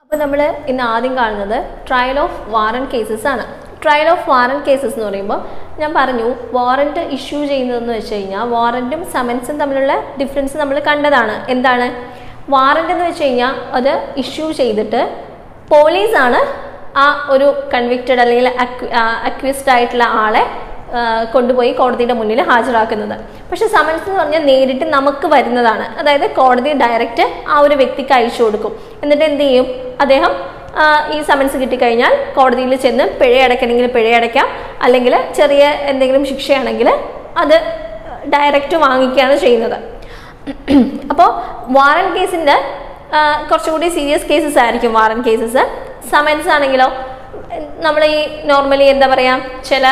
അപ്പോൾ നമ്മൾ ഇന്ന് ആദ്യം കാണുന്നത് ട്രയൽ ഓഫ് വാറന്റ് കേസസ് ആണ് ട്രയൽ ഓഫ് വാറന്റ് കേസസ് എന്ന് പറയുമ്പോൾ ഞാൻ പറഞ്ഞു വാറന്റ് ഇഷ്യൂ ചെയ്യുന്നതെന്ന് വെച്ച് കഴിഞ്ഞാൽ വാറന്റും സമൻസും തമ്മിലുള്ള ഡിഫറൻസ് നമ്മൾ കണ്ടതാണ് എന്താണ് വാറന്റ് എന്ന് വെച്ച് കഴിഞ്ഞാൽ അത് ഇഷ്യൂ ചെയ്തിട്ട് പോലീസാണ് ആ ഒരു കൺവിക്റ്റഡ് അല്ലെങ്കിൽ അക്വിസ്ഡ് ആയിട്ടുള്ള ആളെ ആ, കൊണ്ടുപോയി കോടതിയുടെ മുന്നിൽ ഹാജരാക്കുന്നത് പക്ഷെ സമൻസ് എന്ന് പറഞ്ഞാൽ നേരിട്ട് നമുക്ക് വരുന്നതാണ് അതായത് കോടതി ഡയറക്റ്റ് ആ ഒരു വ്യക്തിക്ക് അയച്ചു കൊടുക്കും എന്നിട്ട് എന്ത് ചെയ്യും അദ്ദേഹം ആ, ഈ സമൻസ് കിട്ടിക്കഴിഞ്ഞാൽ കോടതിയിൽ ചെന്ന് പിഴയടയ്ക്കണമെങ്കിൽ പിഴയടയ്ക്കാം അല്ലെങ്കിൽ ചെറിയ എന്തെങ്കിലും ശിക്ഷയാണെങ്കിൽ അത് ഡയറക്റ്റ് വാങ്ങിക്കുകയാണ് ചെയ്യുന്നത് അപ്പോൾ വാറൻ കേസിൻ്റെ കുറച്ചുകൂടി സീരിയസ് കേസസ് ആയിരിക്കും വാറൻ കേസസ് സമൻസ് ആണെങ്കിലോ നമ്മൾ ഈ നോർമലി എന്താ പറയുക ചില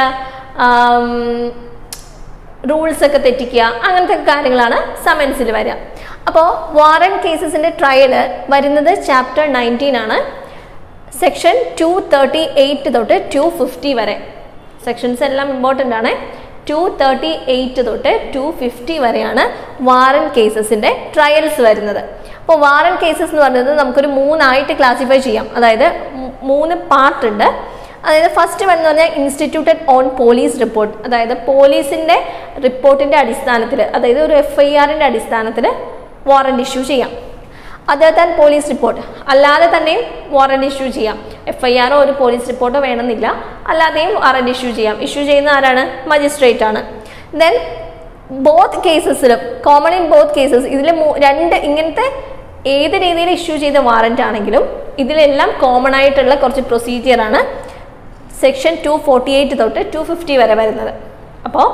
റൂൾസ് ഒക്കെ തെറ്റിക്കുക അങ്ങനത്തെ കാര്യങ്ങളാണ് സമൻസിൽ വരിക അപ്പോൾ വാറൻ കേസസിൻ്റെ ട്രയൽ വരുന്നത് ചാപ്റ്റർ നയൻറ്റീൻ ആണ് സെക്ഷൻ ടു തേർട്ടി എയ്റ്റ് തൊട്ട് ടു ഫിഫ്റ്റി വരെ സെക്ഷൻസ് എല്ലാം ഇമ്പോർട്ടൻ്റ് ആണ് ടു തേർട്ടി എയ്റ്റ് തൊട്ട് ടു ഫിഫ്റ്റി വരെയാണ് വാറൻ കേസസിൻ്റെ ട്രയൽസ് വരുന്നത് അപ്പോൾ വാറൻ കേസസ് എന്ന് പറയുന്നത് നമുക്കൊരു മൂന്നായിട്ട് ക്ലാസിഫൈ ചെയ്യാം അതായത് മൂ- മൂന്ന് പാർട്ട് ഉണ്ട് അതായത് ഫസ്റ്റ് വൺ എന്ന് പറഞ്ഞാൽ ഇൻസ്റ്റിറ്റ്യൂട്ടഡ് ഓൺ പോലീസ് റിപ്പോർട്ട് അതായത് പോലീസിൻ്റെ റിപ്പോർട്ടിൻ്റെ അടിസ്ഥാനത്തിൽ അതായത് ഒരു എഫ് ഐ ആറിൻ്റെ അടിസ്ഥാനത്തിൽ വാറണ്ട് ഇഷ്യൂ ചെയ്യാം അതർ ദാൻ പോലീസ് റിപ്പോർട്ട് അല്ലാതെ തന്നെയും വാറണ്ട് ഇഷ്യൂ ചെയ്യാം എഫ് ഐ ആറോ ഒരു പോലീസ് റിപ്പോർട്ടോ വേണമെന്നില്ല അല്ലാതെയും വാറണ്ട് ഇഷ്യൂ ചെയ്യാം ഇഷ്യൂ ചെയ്യുന്ന ആരാണ് മജിസ്ട്രേറ്റ് ആണ് ദെൻ ബോത്ത് കേസസിലും കോമൺ ഇൻ ബോത്ത് കേസസ് ഇതിൽ രണ്ട് ഇങ്ങനത്തെ ഏത് രീതിയിൽ ഇഷ്യൂ ചെയ്ത വാറന്റ് ആണെങ്കിലും ഇതിലെല്ലാം കോമൺ ആയിട്ടുള്ള കുറച്ച് പ്രൊസീജിയറാണ് സെക്ഷൻ ടു ഫോർട്ടി എയ്റ്റ് തൊട്ട് ടു ഫിഫ്റ്റി വരെ വരുന്നത് അപ്പോൾ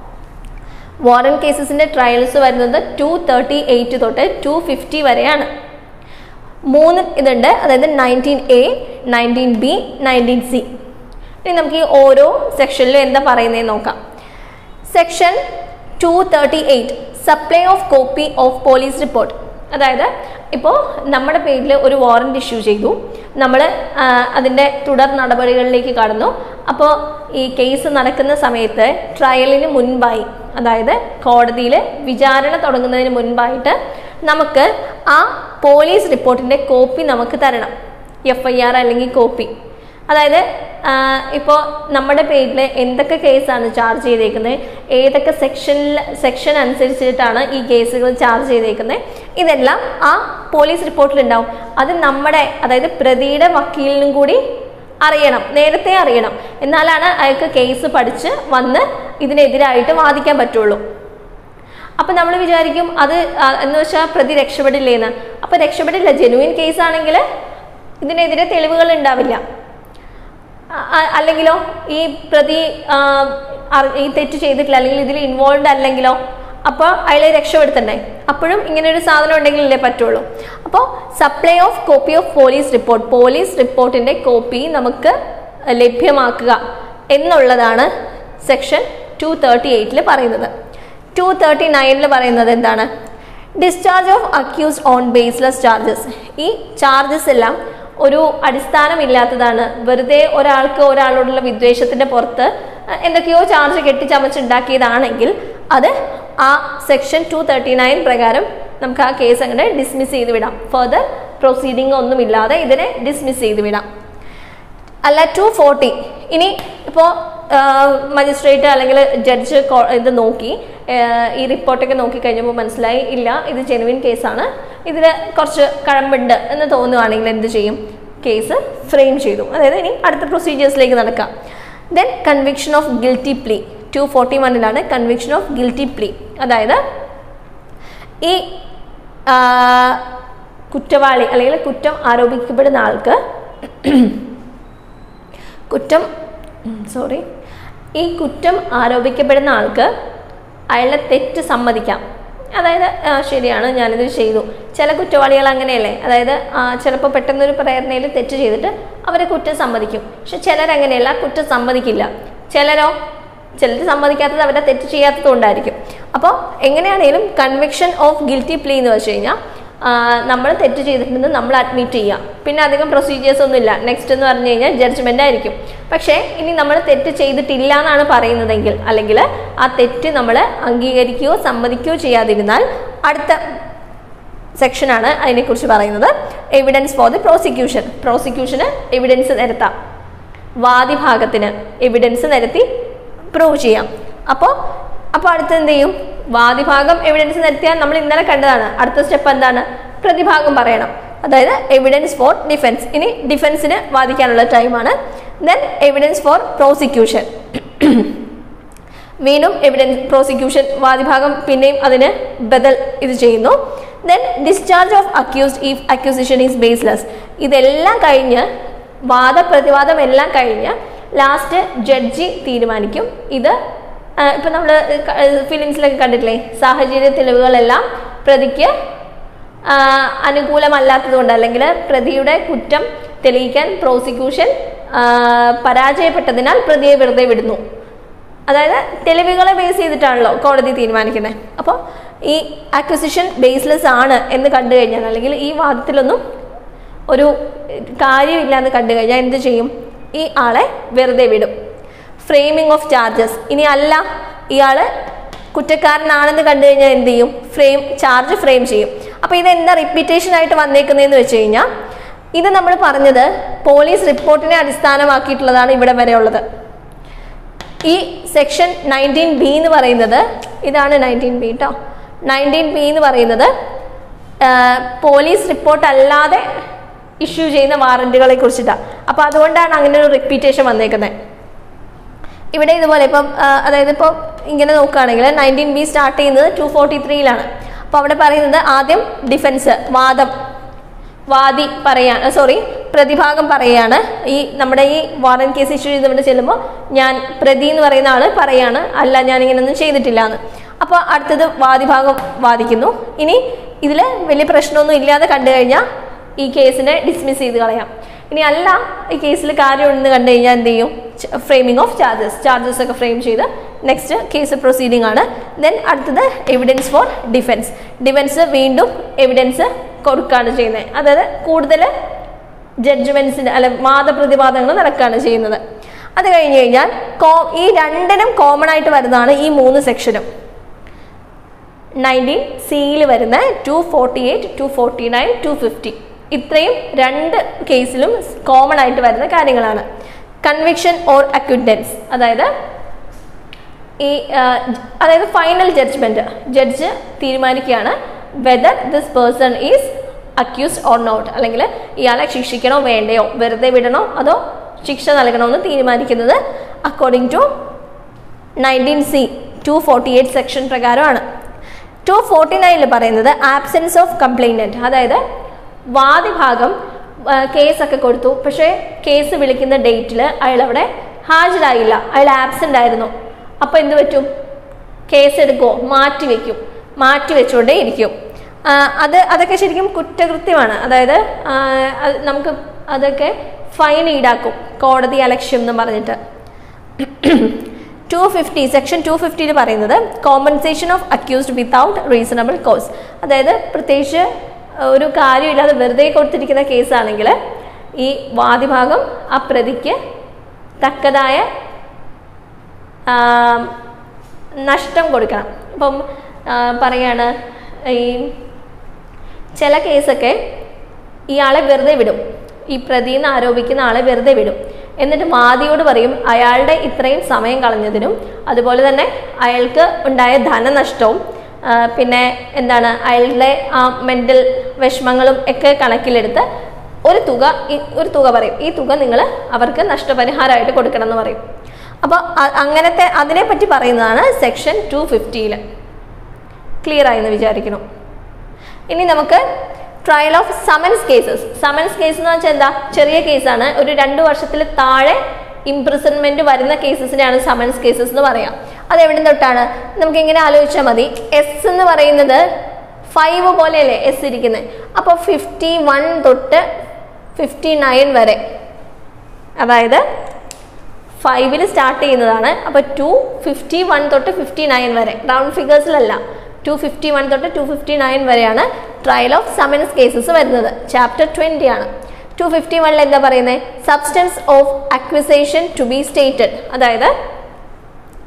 വാറൻ കേസസിൻ്റെ ട്രയൽസ് വരുന്നത് ടു തേർട്ടി എയ്റ്റ് തൊട്ട് ടു ഫിഫ്റ്റി വരെയാണ് മൂന്ന് ഇതുണ്ട് അതായത് nineteen A nineteen B nineteen C ഇനി നമുക്ക് ഈ ഓരോ സെക്ഷനിലും എന്താ പറയുന്നതെന്ന് നോക്കാം section two thirty eight supply of copy of police report അതായത് ഇപ്പോൾ നമ്മുടെ പേരിൽ ഒരു വാറന്റ് ഇഷ്യൂ ചെയ്തു നമ്മൾ അതിൻ്റെ തുടർ നടപടികളിലേക്ക് കടന്നു അപ്പോൾ ഈ കേസ് നടക്കുന്ന സമയത്ത് ട്രയലിന് മുൻപായി അതായത് കോടതിയിൽ വിചാരണ തുടങ്ങുന്നതിന് മുൻപായിട്ട് നമുക്ക് ആ പോലീസ് റിപ്പോർട്ടിൻ്റെ കോപ്പി നമുക്ക് തരണം എഫ് ഐ ആർ അല്ലെങ്കിൽ കോപ്പി അതായത് ഇപ്പോൾ നമ്മുടെ പേരിൽ എന്തൊക്കെ കേസാണ് ചാർജ് ചെയ്തേക്കുന്നത് ഏതൊക്കെ സെക്ഷനിൽ സെക്ഷൻ അനുസരിച്ചിട്ടാണ് ഈ കേസുകൾ ചാർജ് ചെയ്തേക്കുന്നത് ഇതെല്ലാം ആ പോലീസ് റിപ്പോർട്ടിലുണ്ടാവും അത് നമ്മുടെ അതായത് പ്രതിയുടെ വക്കീലിനും കൂടി അറിയണം നേരത്തെ അറിയണം എന്നാലാണ് അയാൾക്ക് കേസ് പഠിച്ച് വന്ന് ഇതിനെതിരായിട്ട് വാദിക്കാൻ പറ്റുള്ളൂ അപ്പം നമ്മൾ വിചാരിക്കും അത് ആ, എന്ന് വെച്ചാൽ പ്രതി രക്ഷപ്പെടില്ലേന്ന് അപ്പം രക്ഷപ്പെടില്ല ജെനുവിൻ കേസ് ആണെങ്കിൽ ഇതിനെതിരെ തെളിവുകൾ ഉണ്ടാവില്ല അ- അ- അല്ലെങ്കിലോ ഈ പ്രതി ആ, അറി- ഈ തെറ്റ് ചെയ്തിട്ടില്ല അല്ലെങ്കിൽ ഇതിൽ ഇൻവോൾവ് അല്ലെങ്കിലോ അപ്പോൾ അയാളെ രക്ഷപ്പെടുത്തണ്ടേ അപ്പോഴും ഇങ്ങനെ ഒരു സാധനം ഉണ്ടെങ്കിലല്ലേ പറ്റുള്ളൂ അപ്പോൾ supply of copy of police report police റിപ്പോർട്ടിൻ്റെ കോപ്പി നമുക്ക് ലഭ്യമാക്കുക എന്നുള്ളതാണ് സെക്ഷൻ ടു തേർട്ടി എയ്റ്റിൽ പറയുന്നത് ടു തേർട്ടി നയനിൽ പറയുന്നത് എന്താണ് discharge of accused on baseless charges ഈ ചാർജസ് എല്ലാം ഒരു അടിസ്ഥാനമില്ലാത്തതാണ് വെറുതെ ഒരാൾക്ക് ഒരാളോടുള്ള വിദ്വേഷത്തിന്റെ പുറത്ത് എന്തൊക്കെയോ ചാർജ് കെട്ടിച്ചമച്ചുണ്ടാക്കിയതാണെങ്കിൽ അത് ആ സെക്ഷൻ ടു തേർട്ടി നയൻ പ്രകാരം നമുക്ക് ആ കേസ് അങ്ങനെ ഡിസ്മിസ് ചെയ്ത് വിടാം ഫർദർ പ്രൊസീഡിംഗ് ഒന്നുമില്ലാതെ ഇതിനെ ഡിസ്മിസ് ചെയ്ത് വിടാം അല്ല ടു ഫോർട്ടി ഇനി ഇപ്പോൾ മജിസ്ട്രേറ്റ് അല്ലെങ്കിൽ ജഡ്ജ് ഇത് നോക്കി ആ, ഈ റിപ്പോർട്ടൊക്കെ നോക്കി കഴിഞ്ഞപ്പോൾ മനസ്സിലായി ഇല്ല ഇത് ജെനുവിൻ കേസാണ് ഇതിൽ കുറച്ച് കഴമ്പുണ്ട് എന്ന് തോന്നുകയാണെങ്കിൽ എന്ത് ചെയ്യും കേസ് ഫ്രെയിം ചെയ്തു അതായത് ഇനി അടുത്ത പ്രൊസീജിയേഴ്സിലേക്ക് നടക്കാം then conviction of guilty plea two forty വണ്ണിലാണ് കൺവിക്ഷൻ ഓഫ് ഗിൽറ്റി പ്ലീ അതായത് ഈ ആ, കുറ്റവാളി അല്ലെങ്കിൽ കുറ്റം ആരോപിക്കപ്പെടുന്ന ആൾക്ക് കുറ്റം സോറി ഈ കുറ്റം ആരോപിക്കപ്പെടുന്ന ആൾക്ക് അയാളുടെ തെറ്റ് സമ്മതിക്കാം അതായത് ആ, ശരിയാണ് ഞാനിത് ചെയ്തു ചില കുറ്റവാളികൾ അങ്ങനെയല്ലേ അതായത് ചിലപ്പോൾ പെട്ടെന്നൊരു പ്രേരണയിൽ തെറ്റ് ചെയ്തിട്ട് അവരെ കുറ്റം സമ്മതിക്കും പക്ഷെ ചിലരങ്ങനെയല്ല കുറ്റം സമ്മതിക്കില്ല ചിലരോ ചിലർ സമ്മതിക്കാത്തത് അവരുടെ തെറ്റ് ചെയ്യാത്തത് കൊണ്ടായിരിക്കും അപ്പോൾ എങ്ങനെയാണെങ്കിലും കൺവിക്ഷൻ ഓഫ് ഗിൽറ്റി പ്ലീ എന്ന് വെച്ച് കഴിഞ്ഞാൽ നമ്മൾ തെറ്റ് ചെയ്തിട്ടുണ്ടെന്ന് നമ്മൾ അഡ്മിറ്റ് ചെയ്യുക പിന്നെ അധികം പ്രൊസീജിയേഴ്സ് ഒന്നും ഇല്ല നെക്സ്റ്റ് എന്ന് പറഞ്ഞു കഴിഞ്ഞാൽ ജഡ്ജ്മെൻ്റ് ആയിരിക്കും പക്ഷേ ഇനി നമ്മൾ തെറ്റ് ചെയ്തിട്ടില്ല എന്നാണ് പറയുന്നതെങ്കിൽ അല്ലെങ്കിൽ ആ തെറ്റ് നമ്മൾ അംഗീകരിക്കുകയോ സമ്മതിക്കുകയോ ചെയ്യാതിരുന്നാൽ അടുത്ത സെക്ഷനാണ് അതിനെക്കുറിച്ച് പറയുന്നത് എവിഡൻസ് ഫോർ ദി പ്രോസിക്യൂഷൻ പ്രോസിക്യൂഷന് എവിഡൻസ് നിരത്താം വാദിഭാഗത്തിന് എവിഡൻസ് നിരത്തി പ്രൂവ് ചെയ്യാം അപ്പോൾ അപ്പോൾ അടുത്ത് എന്ത് ചെയ്യും വാദിഭാഗം എവിഡൻസ് നിരത്തിയാൽ നമ്മൾ ഇന്നലെ കണ്ടതാണ് അടുത്ത സ്റ്റെപ്പ് എന്താണ് പ്രതിഭാഗം പറയണം അതായത് എവിഡൻസ് ഫോർ ഡിഫെൻസ് ഇനി ഡിഫെൻസിന് വാദിക്കാനുള്ള ടൈമാണ് ദെൻ എവിഡൻസ് ഫോർ പ്രോസിക്യൂഷൻ വീണ്ടും എവിഡൻസ് പ്രോസിക്യൂഷൻ വാദിഭാഗം പിന്നെയും അതിന് ബദൽ ഇത് ചെയ്യുന്നു then discharge of accused if accusation is baseless ഇതെല്ലാം കഴിഞ്ഞ് വാദപ്രതിവാദം എല്ലാം കഴിഞ്ഞ് ലാസ്റ്റ് ജഡ്ജി തീരുമാനിക്കും ഇത് ഇപ്പം നമ്മൾ ഫിലിംസിലൊക്കെ കണ്ടിട്ടില്ലേ സാഹചര്യ തെളിവുകളെല്ലാം പ്രതിക്ക് ആ, അനുകൂലമല്ലാത്തതുകൊണ്ട് അല്ലെങ്കിൽ പ്രതിയുടെ കുറ്റം തെളിയിക്കാൻ പ്രോസിക്യൂഷൻ ആ, പരാജയപ്പെട്ടതിനാൽ പ്രതിയെ വെറുതെ വിടുന്നു അതായത് തെളിവുകളെ ബേസ് ചെയ്തിട്ടാണല്ലോ കോടതി തീരുമാനിക്കുന്നത് അപ്പോൾ ഈ അക്വസിഷൻ ബേസ്ലെസ് ആണ് എന്ന് കണ്ടു കഴിഞ്ഞാൽ അല്ലെങ്കിൽ ഈ വാദത്തിലൊന്നും ഒരു കാര്യമില്ല എന്ന് കണ്ടു കഴിഞ്ഞാൽ എന്ത് ചെയ്യും ഈ ആളെ വെറുതെ വിടും ഫ്രെയിമിംഗ് ഓഫ് ചാർജസ് ഇനി അല്ല ഇയാൾ കുറ്റക്കാരനാണെന്ന് കണ്ടു കഴിഞ്ഞാൽ എന്ത് ചെയ്യും ഫ്രെയിം ചാർജ് ഫ്രെയിം ചെയ്യും അപ്പോൾ ഇത് എന്താ റിപ്പീറ്റേഷൻ ആയിട്ട് വന്നേക്കുന്നതെന്ന് വെച്ച് കഴിഞ്ഞാൽ ഇത് നമ്മൾ പറഞ്ഞത് പോലീസ് റിപ്പോർട്ടിനെ അടിസ്ഥാനമാക്കിയിട്ടുള്ളതാണ് ഇവിടെ വരെ ഉള്ളത് ഈ സെക്ഷൻ നയൻറ്റീൻ ബി എന്ന് പറയുന്നത് ഇതാണ് നയൻറ്റീൻ ബി കേട്ടോ നയൻറ്റീൻ ബി എന്ന് പറയുന്നത് ആ, പോലീസ് റിപ്പോർട്ട് അല്ലാതെ ഇഷ്യൂ ചെയ്യുന്ന വാറന്റുകളെ കുറിച്ചിട്ടാണ് അപ്പോൾ അതുകൊണ്ടാണ് അങ്ങനെ ഒരു റിപ്പീറ്റേഷൻ വന്നേക്കുന്നത് ഇവിടെ ഇതുപോലെ ഇപ്പം ആ, അതായത് ഇപ്പോൾ ഇങ്ങനെ നോക്കുകയാണെങ്കിൽ നയൻറ്റീൻ ബി സ്റ്റാർട്ട് ചെയ്യുന്നത് ടു ഫോർട്ടി ത്രീയിലാണ് അപ്പോൾ അവിടെ പറയുന്നത് ആദ്യം ഡിഫൻസ് വാദം വാദി പറയാണ് സോറി പ്രതിഭാഗം പറയാണ് ഈ നമ്മുടെ ഈ വാറൻ കേസ് ഇഷ്യൂ ചെയ്തുകൊണ്ട് ചെല്ലുമ്പോൾ ഞാൻ പ്രതി എന്ന് പറയുന്ന ആള് പറയാണ് അല്ല ഞാൻ ഇങ്ങനെയൊന്നും ചെയ്തിട്ടില്ല എന്ന് അപ്പോൾ അടുത്തത് വാദിഭാഗം വാദിക്കുന്നു ഇനി ഇതിൽ വലിയ പ്രശ്നമൊന്നും ഇല്ലാതെ കണ്ടു കഴിഞ്ഞാൽ ഈ കേസിനെ ഡിസ്മിസ് ചെയ്ത് കളയാം ഇനി അല്ല ഈ കേസിൽ കാര്യമുണ്ടെന്ന് കണ്ടു കഴിഞ്ഞാൽ എന്ത് ചെയ്യും ഫ്രെയിമിംഗ് ഓഫ് ചാർജസ് ചാർജസ് ഒക്കെ ഫ്രെയിം ചെയ്ത് നെക്സ്റ്റ് കേസ് പ്രൊസീഡിംഗ് ആണ് ദെൻ അടുത്തത് എവിഡൻസ് ഫോർ ഡിഫെൻസ് ഡിഫെൻസ് വീണ്ടും എവിഡൻസ് കൊടുക്കുകയാണ് ചെയ്യുന്നത് അതായത് കൂടുതൽ ജഡ്ജ്മെൻറ്റ്സിന് അല്ല വാദപ്രതിവാദങ്ങൾ നടക്കുകയാണ് ചെയ്യുന്നത് അത് കഴിഞ്ഞ് കഴിഞ്ഞാൽ കോ ഈ രണ്ടിനും കോമൺ ആയിട്ട് വരുന്നതാണ് ഈ മൂന്ന് സെക്ഷനും നയൻറ്റീൻ സിയിൽ വരുന്ന two forty eight two forty nine two fifty ഇത്രയും രണ്ട് കേസിലും കോമൺ ആയിട്ട് വരുന്ന കാര്യങ്ങളാണ് കൺവിക്ഷൻ ഓർ അക്വിഡൻസ് അതായത് ഈ ആ, അതായത് ഫൈനൽ ജഡ്ജ്മെന്റ് ജഡ്ജ് തീരുമാനിക്കുകയാണ് whether this person is accused or not അല്ലെങ്കിൽ ഇയാളെ ശിക്ഷിക്കണോ വേണ്ടയോ വെറുതെ വിടണോ അതോ ശിക്ഷ നൽകണോ എന്ന് തീരുമാനിക്കുന്നത് according to nineteen C two forty eight section പ്രകാരമാണ് ടു ഫോർട്ടി നയനിൽ പറയുന്നത് ആബ്സെൻസ് ഓഫ് കംപ്ലൈനന്റ് അതായത് വാദിഭാഗം ആ, കേസൊക്കെ കൊടുത്തു പക്ഷേ കേസ് വിളിക്കുന്ന ഡേറ്റിൽ അയാൾ അവിടെ ഹാജരായില്ല അയാൾ ആബ്സെൻ്റ് ആയിരുന്നു അപ്പോൾ എന്ത് പറ്റും കേസ് എടുക്കുമോ മാറ്റി വെക്കും മാറ്റി വെച്ചുകൊണ്ടേ ഇരിക്കും ആ, അത് അതൊക്കെ ശരിക്കും കുറ്റകൃത്യമാണ് അതായത് ആ, അത് നമുക്ക് അതൊക്കെ ഫൈൻ ഈടാക്കും കോടതി അലക്ഷ്യം എന്ന് പറഞ്ഞിട്ട് ടു ഫിഫ്റ്റി സെക്ഷൻ ടു ഫിഫ്റ്റിയിൽ പറയുന്നത് compensation of accused without reasonable cause അതായത് പ്രത്യേകിച്ച് ഒരു കാര്യമില്ലാതെ വെറുതെ കൊടുത്തിരിക്കുന്ന കേസാണെങ്കിൽ ഈ വാദിഭാഗം ആ പ്രതിക്ക് തക്കതായ ആ, നഷ്ടം കൊടുക്കണം ഇപ്പം ആ, പറയാണ് ഈ ചില കേസൊക്കെ ഇയാളെ വെറുതെ വിടും ഈ പ്രതിന്ന് ആരോപിക്കുന്ന ആളെ വെറുതെ വിടും എന്നിട്ട് വാദിയോട് പറയും അയാളുടെ ഇത്രയും സമയം കളഞ്ഞതിനും അതുപോലെ തന്നെ അയാൾക്ക് ഉണ്ടായ ധനനഷ്ടവും ആ, പിന്നെ എന്താണ് അയാളുടെ ആ മെൻ്റൽ വിഷമങ്ങളും ഒക്കെ കണക്കിലെടുത്ത് ഒരു തുക ഈ- ഒരു തുക പറയും ഈ തുക നിങ്ങൾ അവർക്ക് നഷ്ടപരിഹാരമായിട്ട് കൊടുക്കണം എന്ന് പറയും അപ്പോൾ അങ്ങനത്തെ അതിനെപ്പറ്റി പറയുന്നതാണ് സെക്ഷൻ ടു ഫിഫ്റ്റിയിൽ ക്ലിയർ ആയെന്ന് വിചാരിക്കുന്നു ഇനി നമുക്ക് trial of summons cases summons case എന്ന് വെച്ചാൽ എന്താ ചെറിയ കേസാണ് ഒരു രണ്ട് വർഷത്തിൽ താഴെ ഇംപ്രിസൺമെന്റ് വരുന്ന കേസസിനെയാണ് സമൻസ് കേസസ് എന്ന് പറയാം അത് എവിടെ തൊട്ടാണ് നമുക്ക് ഇങ്ങനെ ആലോചിച്ചാൽ മതി എസ് എന്ന് പറയുന്നത് ഫൈവ് പോലെയല്ലേ എസ് ഇരിക്കുന്നത് അപ്പോൾ ഫിഫ്റ്റി വൺ തൊട്ട് ഫിഫ്റ്റി നയൻ വരെ അതായത് ഫൈവിൽ സ്റ്റാർട്ട് ചെയ്യുന്നതാണ് അപ്പോൾ ടു ഫിഫ്റ്റി വൺ തൊട്ട് ഫിഫ്റ്റി നയൻ വരെ റൗണ്ട് ഫിഗേഴ്സിലല്ല ടു ഫിഫ്റ്റി വൺ തൊട്ട് ടു ഫിഫ്റ്റി നയൻ വരെയാണ് ട്രയൽ ഓഫ് സമൻസ് കേസസ് വരുന്നത് ചാപ്റ്റർ ട്വൻറ്റി ആണ് ടു ഫിഫ്റ്റി വണ്ണിൽ എന്താ പറയുന്നത് substance of accusation to be stated അതായത്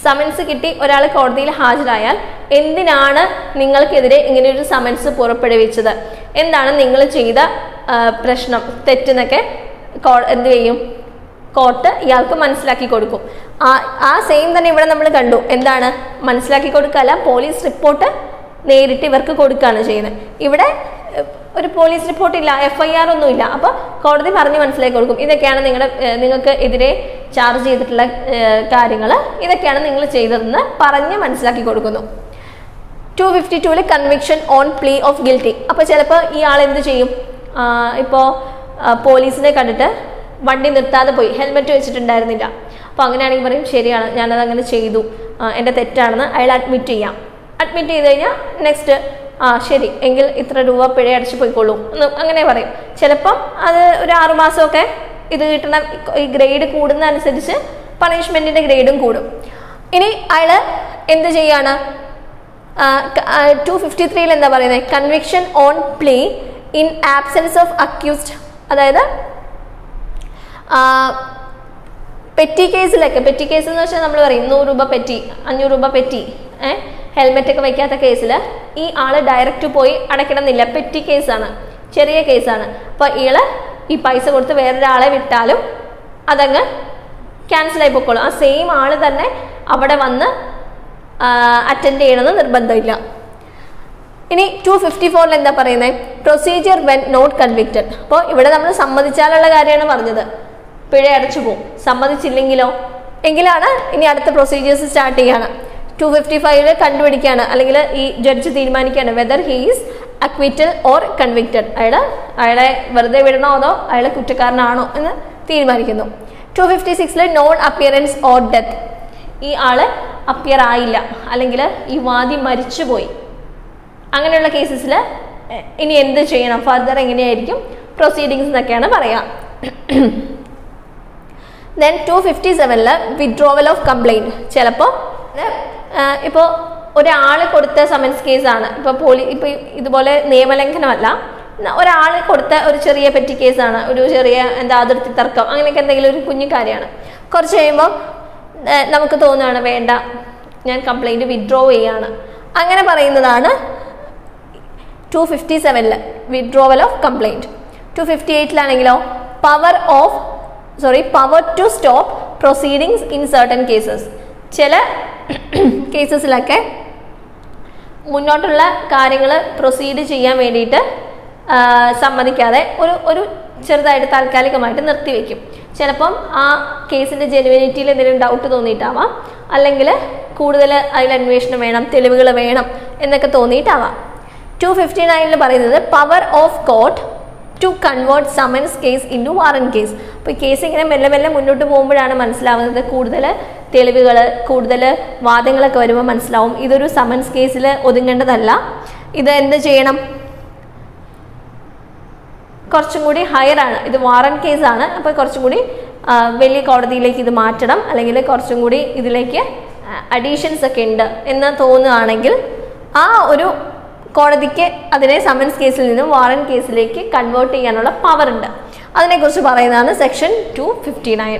സമൻസ് കിട്ടി ഒരാൾ കോടതിയിൽ ഹാജരായാൽ എന്തിനാണ് നിങ്ങൾക്കെതിരെ ഇങ്ങനെ ഒരു സമൻസ് പുറപ്പെടുവിച്ചത് എന്താണ് നിങ്ങൾ ചെയ്ത ആ, പ്രശ്നം തെറ്റെന്നൊക്കെ കോ- എന്ത് ചെയ്യും കോർട്ട് ഇയാൾക്ക് മനസ്സിലാക്കി കൊടുക്കും ആ ആ സെയിം തന്നെ ഇവിടെ നമ്മൾ കണ്ടു എന്താണ് മനസ്സിലാക്കി കൊടുക്കല്ല പോലീസ് റിപ്പോർട്ട് നേരിട്ട് ഇവർക്ക് കൊടുക്കുകയാണ് ചെയ്യുന്നത് ഇവിടെ ഏഹ്, ഒരു പോലീസ് റിപ്പോർട്ട് ഇല്ല എഫ് ഐ ആർ ഒന്നും ഇല്ല അപ്പോൾ കോടതി പറഞ്ഞ് മനസ്സിലാക്കി കൊടുക്കും ഇതൊക്കെയാണ് നിങ്ങളുടെ ഏഹ്, നിങ്ങൾക്ക് എതിരെ ചാർജ് ചെയ്തിട്ടുള്ള കാര്യങ്ങൾ ഇതൊക്കെയാണ് നിങ്ങൾ ചെയ്തതെന്ന് പറഞ്ഞ് മനസ്സിലാക്കി കൊടുക്കുന്നു ടു ഫിഫ്റ്റി ടൂവിൽ conviction on plea of guilty അപ്പോൾ ചിലപ്പോൾ ഈ ആൾ എന്ത് ചെയ്യും ഇപ്പോൾ പോലീസിനെ കണ്ടിട്ട് വണ്ടി നിർത്താതെ പോയി ഹെൽമെറ്റ് വെച്ചിട്ടുണ്ടായിരുന്നില്ല അപ്പോൾ അങ്ങനെയാണെങ്കിൽ പറയും ശരിയാണ് ഞാനത് അങ്ങനെ ചെയ്തു ആ, എൻ്റെ തെറ്റാണെന്ന് അയാൾ അഡ്മിറ്റ് ചെയ്യാം അഡ്മിറ്റ് ചെയ്ത് കഴിഞ്ഞാൽ നെക്സ്റ്റ് ആ ശരി എങ്കിൽ ഇത്ര രൂപ പിഴ അടച്ചു പോയിക്കോളൂ എന്ന് അങ്ങനെ പറയും ചിലപ്പം അത് ഒരു ആറുമാസമൊക്കെ ഇത് കിട്ടുന്ന ഈ ഗ്രേഡ് കൂടുന്നതനുസരിച്ച് പണിഷ്മെൻറ്റിൻ്റെ ഗ്രേഡും കൂടും ഇനി അയാൾ എന്ത് ചെയ്യാണ് ടു ഫിഫ്റ്റി ത്രീയിൽ എന്താ പറയുന്നത് conviction on plea in absence of accused അതായത് പെറ്റി കേസിലൊക്കെ പെറ്റി കേസ് എന്ന് വെച്ചാൽ നമ്മൾ പറയും നൂറ് രൂപ പെറ്റി അഞ്ഞൂറ് രൂപ പെറ്റി ഏഹ് ഹെൽമെറ്റ് ഒക്കെ വെക്കാത്ത കേസിൽ ഈ ആള് ഡയറക്റ്റ് പോയി അടയ്ക്കണമെന്നില്ല പെറ്റി കേസാണ് ചെറിയ കേസാണ് അപ്പോൾ ഇയാള് ഈ പൈസ കൊടുത്ത് വേറൊരാളെ വിട്ടാലും അതങ്ങ് ക്യാൻസൽ ആയി പൊക്കോളും ആ സെയിം ആള് തന്നെ അവിടെ വന്ന് അറ്റൻഡ് ചെയ്യണമെന്ന് നിർബന്ധമില്ല ഇനി ടു ഫിഫ്റ്റി ഫോറിൽ എന്താ പറയുന്നത് പ്രൊസീജിയർ വെൻ നോട്ട് കൺവിക്റ്റഡ് അപ്പോൾ ഇവിടെ നമ്മൾ സമ്മതിച്ചാലുള്ള കാര്യമാണ് പറഞ്ഞത് പിഴ അടച്ചു പോകും സമ്മതിച്ചില്ലെങ്കിലോ എങ്കിലാണ് ഇനി അടുത്ത പ്രൊസീജിയേഴ്സ് സ്റ്റാർട്ട് ചെയ്യാണ് ടു ഫിഫ്റ്റി ഫൈവില് കണ്ടുപിടിക്കുകയാണ് അല്ലെങ്കിൽ ഈ ജഡ്ജ് തീരുമാനിക്കുകയാണ് whether he's acquittal or convicted അയാൾ അയാളെ വെറുതെ വിടണോ അതോ അയാൾ കുറ്റക്കാരനാണോ എന്ന് തീരുമാനിക്കുന്നു ടു ഫിഫ്റ്റി സിക്സിൽ നോൺ അപ്പിയറൻസ് ഓർ ഡെത്ത് ഈ ആള് അപ്പിയർ ആയില്ല അല്ലെങ്കിൽ ഈ വാദി മരിച്ചുപോയി അങ്ങനെയുള്ള കേസസിൽ ഇനി എന്ത് ചെയ്യണം ഫർദർ എങ്ങനെയായിരിക്കും പ്രൊസീഡിങ്സ് എന്നൊക്കെയാണ് പറയാം ദെൻ ടു ഫിഫ്റ്റി സെവനിൽ വിഡ്രോവൽ ഓഫ് കംപ്ലൈൻറ്റ് ചിലപ്പോൾ ഇപ്പോൾ ഒരാൾ കൊടുത്ത സമൻസ് കേസാണ് ഇപ്പോൾ പോലീ ഇപ്പോൾ ഇതുപോലെ നിയമലംഘനമല്ല ഒരാൾ കൊടുത്ത ഒരു ചെറിയ പെറ്റി കേസാണ് ഒരു ചെറിയ എന്താ അതിർത്തി തർക്കം അങ്ങനെയൊക്കെ എന്തെങ്കിലും ഒരു കുഞ്ഞു കാര്യമാണ് കുറച്ച് കഴിയുമ്പോൾ ഏഹ്, നമുക്ക് തോന്നുകയാണ് വേണ്ട ഞാൻ കംപ്ലൈൻറ്റ് വിഡ്രോ ചെയ്യാണ് അങ്ങനെ പറയുന്നതാണ് ടു ഫിഫ്റ്റി സെവനിൽ withdrawal of complaint two fifty എയ്റ്റിലാണെങ്കിലോ power of sorry power to stop proceedings in certain cases ചില കേസസിലൊക്കെ മുന്നോട്ടുള്ള കാര്യങ്ങൾ പ്രൊസീഡ് ചെയ്യാൻ വേണ്ടിയിട്ട് ആ, സമ്മതിക്കാതെ ഒരു ഒരു ചെറുതായിട്ട് താൽക്കാലികമായിട്ട് നിർത്തിവെക്കും ചിലപ്പം ആ കേസിൻ്റെ ജെനുവിനിറ്റിയിൽ എന്തെങ്കിലും ഡൗട്ട് തോന്നിയിട്ടാവാം അല്ലെങ്കിൽ കൂടുതൽ അതിൽ അന്വേഷണം വേണം തെളിവുകൾ വേണം എന്നൊക്കെ തോന്നിയിട്ടാവാം ടു ഫിഫ്റ്റി നയനിൽ പറയുന്നത് power of court to convert summons case into warrant case അപ്പോൾ ഈ കേസ് ഇങ്ങനെ മെല്ലെ മെല്ലെ മുന്നോട്ട് പോകുമ്പോഴാണ് മനസ്സിലാവുന്നത് കൂടുതൽ തെളിവുകൾ കൂടുതൽ വാദങ്ങളൊക്കെ വരുമ്പോൾ മനസ്സിലാവും ഇതൊരു സമൻസ് കേസിൽ ഒതുങ്ങേണ്ടതല്ല ഇത് എന്ത് ചെയ്യണം കുറച്ചും കൂടി ഹയർ ആണ് ഇത് വാറൻ കേസാണ് അപ്പോൾ കുറച്ചും കൂടി ആ, വലിയ കോടതിയിലേക്ക് ഇത് മാറ്റണം അല്ലെങ്കിൽ കുറച്ചും കൂടി ഇതിലേക്ക് അഡീഷൻസ് ഒക്കെ ഉണ്ട് എന്ന് തോന്നുകയാണെങ്കിൽ ആ ഒരു കോടതിക്ക് അതിനെ സമൻസ് കേസിൽ നിന്നും വാറൻ കേസിലേക്ക് കൺവേർട്ട് ചെയ്യാനുള്ള പവർ ഉണ്ട് അതിനെക്കുറിച്ച് പറയുന്നതാണ് section two fifty nine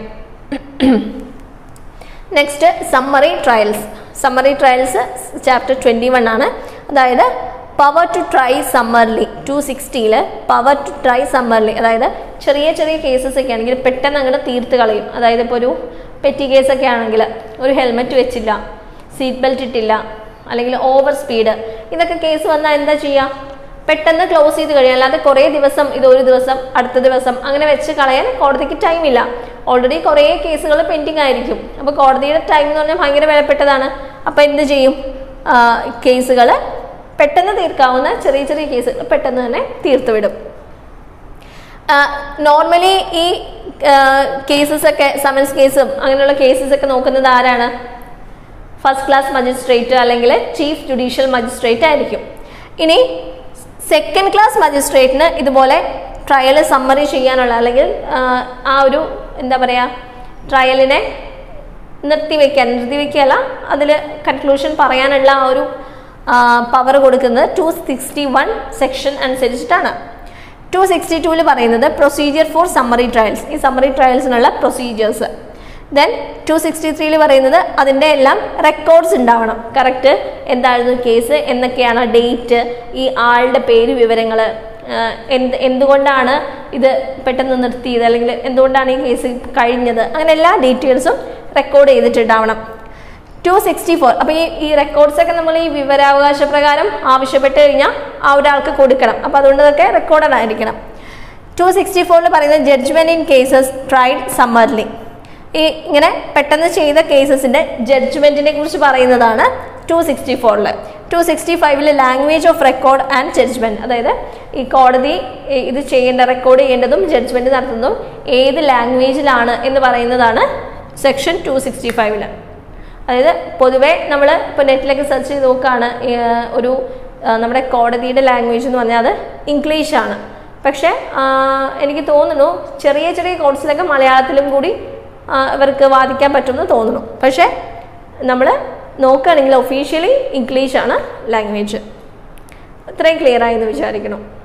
next summary trials summary trials chapter twenty one ആണ് അതായത് power to try summarily two സിക്സ്റ്റിയിൽ പവർ ടു ട്രൈ സമ്മർലി അതായത് ചെറിയ ചെറിയ കേസസ് ഒക്കെ ആണെങ്കിൽ പെട്ടെന്ന് അങ്ങോട്ട് തീർത്ത് കളയും അതായത് ഇപ്പോൾ ഒരു പെറ്റി കേസൊക്കെ ആണെങ്കിൽ ഒരു ഹെൽമെറ്റ് വെച്ചില്ല സീറ്റ് ബെൽറ്റ് ഇട്ടില്ല അല്ലെങ്കിൽ ഓവർ സ്പീഡ് ഇതൊക്കെ കേസ് വന്നാൽ എന്താ ചെയ്യുക പെട്ടെന്ന് ക്ലോസ് ചെയ്ത് കഴിയും അല്ലാതെ കുറേ ദിവസം ഇത് ഒരു ദിവസം അടുത്ത ദിവസം അങ്ങനെ വെച്ച് കളയാൻ കോടതിക്ക് ടൈമില്ല ഓൾറെഡി കുറേ കേസുകൾ പെൻഡിങ് ആയിരിക്കും അപ്പോൾ കോടതിയുടെ ടൈം എന്ന് പറഞ്ഞാൽ ഭയങ്കര വിലപ്പെട്ടതാണ് അപ്പോൾ എന്ത് ചെയ്യും കേസുകൾ പെട്ടെന്ന് തീർക്കാവുന്ന ചെറിയ ചെറിയ കേസുകൾ പെട്ടെന്ന് തന്നെ തീർത്ത് വിടും നോർമലി ഈ കേസസ് ഒക്കെ സമൻസ് കേസും അങ്ങനെയുള്ള കേസസ് ഒക്കെ നോക്കുന്നത് ആരാണ് ഫസ്റ്റ് ക്ലാസ് മജിസ്ട്രേറ്റ് അല്ലെങ്കിൽ ചീഫ് ജുഡീഷ്യൽ മജിസ്ട്രേറ്റ് ആയിരിക്കും ഇനി സെക്കൻഡ് ക്ലാസ് മജിസ്ട്രേറ്റിന് ഇതുപോലെ ട്രയൽ സമ്മറി ചെയ്യാനുള്ള അല്ലെങ്കിൽ ആ, ആ ഒരു എന്താ പറയുക ട്രയലിനെ നിർത്തിവെക്കാൻ നിർത്തിവെക്കുകയല്ല അതിൽ കൺക്ലൂഷൻ പറയാനുള്ള ആ ഒരു പവർ കൊടുക്കുന്നത് ടു സിക്സ്റ്റി വൺ സെക്ഷൻ അനുസരിച്ചിട്ടാണ് ടു സിക്സ്റ്റി ടൂവിൽ പറയുന്നത് പ്രൊസീജിയർ ഫോർ സമ്മറി ട്രയൽസ് ഈ സമ്മറി ട്രയൽസിനുള്ള പ്രൊസീജിയേഴ്സ് ദെൻ ടു സിക്സ്റ്റി ത്രീയിൽ പറയുന്നത് അതിൻ്റെ എല്ലാം റെക്കോർഡ്സ് ഉണ്ടാവണം കറക്റ്റ് എന്തായിരുന്നു കേസ് എന്നൊക്കെയാണ് ഡേറ്റ് ഈ ആളുടെ പേര് വിവരങ്ങൾ എന്ത് എന്തുകൊണ്ടാണ് ഇത് പെട്ടെന്ന് നിർത്തിയത് അല്ലെങ്കിൽ എന്തുകൊണ്ടാണ് ഈ കേസ് കഴിഞ്ഞത് അങ്ങനെ എല്ലാ ഡീറ്റെയിൽസും റെക്കോർഡ് ചെയ്തിട്ടുണ്ടാവണം ടു സിക്സ്റ്റി ഫോർ അപ്പോൾ ഈ ഈ റെക്കോർഡ്സ് ഒക്കെ നമ്മൾ ഈ വിവരാവകാശ പ്രകാരം ആവശ്യപ്പെട്ട് കഴിഞ്ഞാൽ ആ ഒരാൾക്ക് കൊടുക്കണം അപ്പോൾ അതുകൊണ്ട് ഇതൊക്കെ റെക്കോർഡഡ് ആയിരിക്കണം ടു സിക്സ്റ്റി ഫോറിൽ പറയുന്നത് judgment in cases tried summarily ഈ ഇങ്ങനെ പെട്ടെന്ന് ചെയ്ത കേസസിന്റെ ജഡ്ജ്മെന്റിനെ കുറിച്ച് പറയുന്നതാണ് ടു സിക്സ്റ്റി ഫോറിൽ ടു സിക്സ്റ്റി ഫൈവില് language of record and judgment അതായത് ഈ കോടതി ഈ ഇത് ചെയ്യേണ്ട റെക്കോർഡ് ചെയ്യേണ്ടതും ജഡ്ജ്മെന്റ് നടത്തുന്നതും ഏത് ലാംഗ്വേജിലാണ് എന്ന് പറയുന്നതാണ് സെക്ഷൻ ടു സിക്സ്റ്റി ഫൈവില് അതായത് പൊതുവേ നമ്മൾ ഇപ്പോൾ നെറ്റിലൊക്കെ സെർച്ച് ചെയ്ത് നോക്കുകയാണ് ഈ, ആ, ഒരു ആ, നമ്മുടെ കോടതിയുടെ ലാംഗ്വേജ് എന്ന് പറഞ്ഞാൽ അത് ഇംഗ്ലീഷാണ് പക്ഷേ ആ, എനിക്ക് തോന്നുന്നു ചെറിയ ചെറിയ കോഴ്സിലൊക്കെ മലയാളത്തിലും കൂടി ആ, ഇവർക്ക് വാദിക്കാൻ പറ്റുമെന്ന് തോന്നുന്നു പക്ഷേ നമ്മൾ നോക്കുകയാണെങ്കിൽ ഒഫീഷ്യലി ഇംഗ്ലീഷാണ് ലാംഗ്വേജ് ഇത്രയും ക്ലിയർ ആയി എന്ന് വിചാരിക്കണം